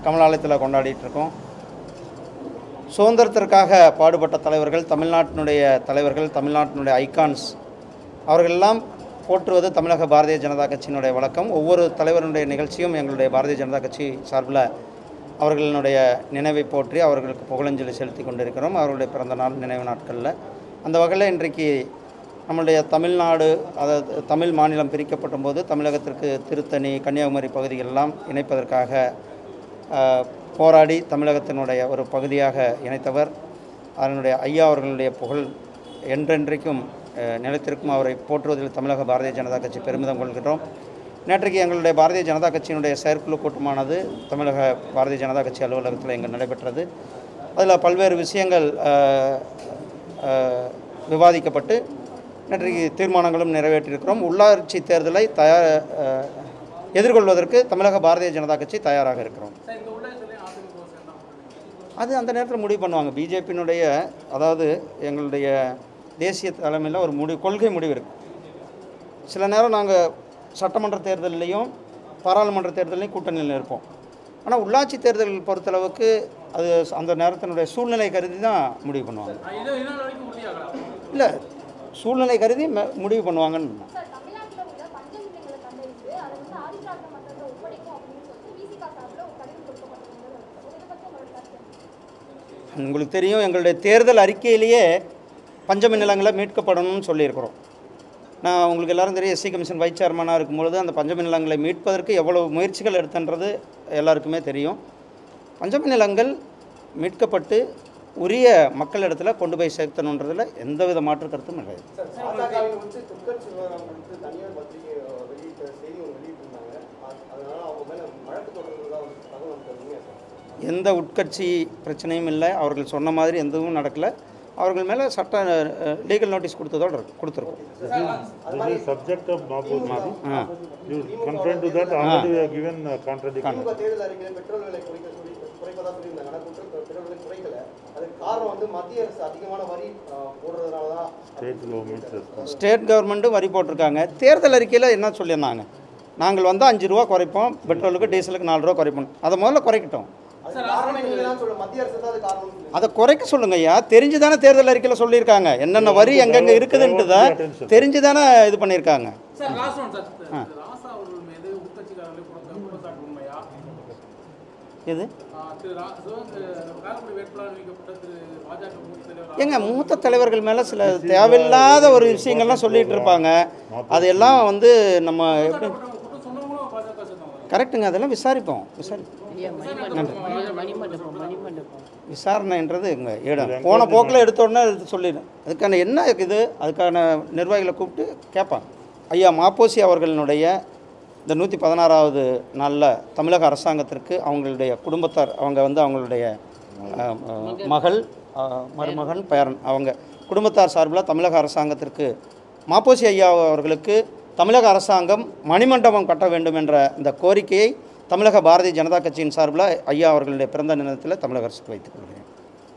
கமலாலயத்தில் கொண்டாடிட்டு இருக்கோம் சுதந்திரத்திற்காக பாடுபட்ட தலைவர்கள் தமிழ்நாட்டினுடைய தலைவர்கள் தமிழ்நாட்டினுடைய ஐகான்ஸ் அவர்களெல்லாம் போற்றுவது தமிழக பாரதிய ஜனதா கட்சியினுடைய வழக்கம் ஒவ்வொரு தலைவருடைய நிகழ்ச்சியும் எங்களுடைய பாரதிய ஜனதா கட்சி சார்பில் அவர்களுடைய நினைவை போற்றி அவர்களுக்கு புகழஞ்சலி செலுத்தி கொண்டிருக்கிறோம் அவர்களுடைய பிறந்த நாள் நினைவு நாட்களில் அந்த வகையில் இன்றைக்கு நம்மளுடைய தமிழ்நாடு அதாவது தமிழ் மாநிலம் பிரிக்கப்பட்ட போது தமிழகத்திற்கு திருத்தணி கன்னியாகுமரி பகுதிகளெல்லாம் இணைப்பதற்காக ஆஹ், போராடி தமிழகத்தினுடைய ஒரு பகுதியாக இணைத்தவர் அதனுடைய ஐயா அவர்களுடைய புகழ் என்றென்றைக்கும் ஆஹ், நிலைத்திருக்கும் அவரை போற்றுவதில் தமிழக பாரதிய ஜனதா கட்சி பெருமிதம் கொள்கின்றோம் நேற்றைக்கு எங்களுடைய பாரதிய ஜனதா கட்சியினுடைய செயற்குழு கூட்டமானது தமிழக பாரதிய ஜனதா கட்சி அலுவலகத்தில் இங்கு நடைபெற்றது அதில் பல்வேறு விஷயங்கள் ஆஹ், ஆஹ், விவாதிக்கப்பட்டு நேற்றைக்கு தீர்மானங்களும் நிறைவேற்றியிருக்கிறோம் உள்ளாட்சி தேர்தலை தயார் ஆஹ், எதிர்கொள்வதற்கு தமிழக பாரதிய ஜனதா கட்சி தயாராக இருக்கிறோம் அது அந்த நேரத்தில் முடிவு பண்ணுவாங்க பிஜேபியினுடைய அதாவது எங்களுடைய தேசிய தலைமையில் ஒரு முடிவு கொள்கை முடிவு இருக்குது சில நேரம் நாங்கள் சட்டமன்ற தேர்தல்லையும் பாராளுமன்ற தேர்தலையும் கூட்டணியில் இருப்போம் ஆனால் உள்ளாட்சி தேர்தல் பொறுத்தளவுக்கு அது அந்த நேரத்தினுடைய சூழ்நிலை கருதி தான் முடிவு பண்ணுவாங்க இல்லை சூழ்நிலை கருதி ம- முடிவு பண்ணுவாங்கன்னு சார் தமிழ்நாட்டில் உள்ள பஞ்சமில்லைகளை கண்டறிந்து அதை வந்து ஆதிதிராவிட மன்றத்தில் ஒப்படைக்கும் அப்படின்னு சொல்லிட்டு விசிகா சார்பில் ஒரு கடிதம் கொடுக்கப்பட்டிருந்தது இதை பற்றி உங்களோட கருத்து என்ன? உங்களுக்கு தெரியும் எங்களுடைய தேர்தல் அறிக்கையிலேயே பஞ்சமி நிலங்களை மீட்கப்படணும்னு சொல்லியிருக்கிறோம் நான் உங்களுக்கு எல்லாரும் தெரியும் எஸ்சி கமிஷன் வைஸ் சேர்மனாக இருக்கும்பொழுது அந்த பஞ்சமி நிலங்களை மீட்பதற்கு எவ்வளவு முயற்சிகள் எடுத்தன்றது எல்லாருக்குமே தெரியும் பஞ்சமி நிலங்கள் மீட்கப்பட்டு உரிய மக்களிடத்தில் கொண்டு போய் சேர்த்தணுன்றதுல எந்தவித மாற்று கருத்தும் இல்லை பாஜகவின் வந்து துக்கட்சி விவகாரம் குறித்து தனியார் பத்திரிகை அஹ், வெளியிட்ட செய்தி ஒன்று வெளியிட்டிருந்தாங்க அது- அதனால அவங்க மேல வழக்கு தொடர்றதா ஒரு தகவல் வந்து உண்மையா சார் எந்த உட்கட்சி பிரச்சனையும் இல்லை அவர்கள் சொன்ன மாதிரி எதுவும் நடக்கலை அவர்கள் மேலே சட்ட லீகல் நோட்டீஸ் கொடுத்ததோடு இருக்கு கொடுத்துருக்கோம் This is subject of Mahabozi. Ah You confront to that, already we have given uh, contradiction. திமுக தேர்தல் அறிக்கையில் பெட்ரோல் விலை குறைக்க சொல்லி குறைப்பதா சொல்லியிருந்தாங்க ஆனால் பெட்ரோல் பெட்ரோல் விலை குறைக்கல அதுக்கு காரணம் வந்து மத்திய அரசு அதிகமான வரி அஹ், போடுறதுனால தான் State government's response. ஸ்டேட் கவர்மெண்ட்டும் வரி போட்டிருக்காங்க தேர்தல் அறிக்கையில் என்ன சொல்லியிருந்தாங்க நாங்கள் வந்து அஞ்சு ரூபா குறைப்போம் பெட்ரோலுக்கு டீசலுக்கு நாலு ரூபா குறைப்போம் அதை முதல்ல குறைக்கட்டும் அது காரணம் நீங்க தான் சொல்ல மத்திய அரசு தான் அது காரணம் சொல்லுங்க அதை குறைக்க சொல்லுங்க ஐயா தெரிஞ்சு தானே தேர்தல் அறிக்கையில் சொல்லியிருக்காங்க என்னென்ன வரி எங்கெங்கே இருக்குதுன்ட்டு தான் தெரிஞ்சு தானே இது பண்ணியிருக்காங்க sir last one sir Raja அவர்கள் மீது உட்கட்சிக்காரர்களை குற்ற- குற்றச்சாட்டு உண்மையா இது ஆ, திரு ரா- சிவகங்கை காரைக்குடி வேட்பாளர் அறிவிக்கப்பட்ட திரு பாஜக மூத்த தலைவர் ஏங்க மூத்த தலைவர்கள் மேலே சில தேவையில்லாத ஒரு விஷயங்கள்லாம் சொல்லிட்டு இருப்பாங்க அதையெல்லாம் வந்து நம்ம எப்படி ராசா குற்றம் சொன்னவங்களும் பாஜக சேர்ந்தவங்க கரெக்டுங்க அதெல்லாம் விசாரிப்போம் விசாரிப்போம் ஐயா மணிமண்டபம் மணிமண்டபம் மணிமண்டபம் விசாரணைன்றது இங்கே இடம் போன போக்கில் எடுத்த உடனே எடுத்து சொல்லிடும் அதுக்கான என்ன இது அதுக்கான நிர்வாகிகளை கூப்பிட்டு கேட்பாங்க ஐயா மாப்போசி அவர்களினுடைய இந்த நூற்றி பதினாறாவது நாளில் தமிழக அரசாங்கத்திற்கு அவங்களுடைய குடும்பத்தார் அவங்க வந்து அவங்களுடைய அஹ், அஹ், மகள் அஹ், மருமகன் பேரன் அவங்க குடும்பத்தார் சார்பில் தமிழக அரசாங்கத்திற்கு மாப்போசி ஐயா அவர்களுக்கு தமிழக அரசாங்கம் மணிமண்டபம் கட்ட வேண்டும் என்ற இந்த கோரிக்கையை தமிழக பாரதிய ஜனதா கட்சியின் சார்பில் ஐயா அவர்களுடைய பிறந்த தினத்தில் தமிழக அரசுக்கு வைத்துக் கொள்கிறேன்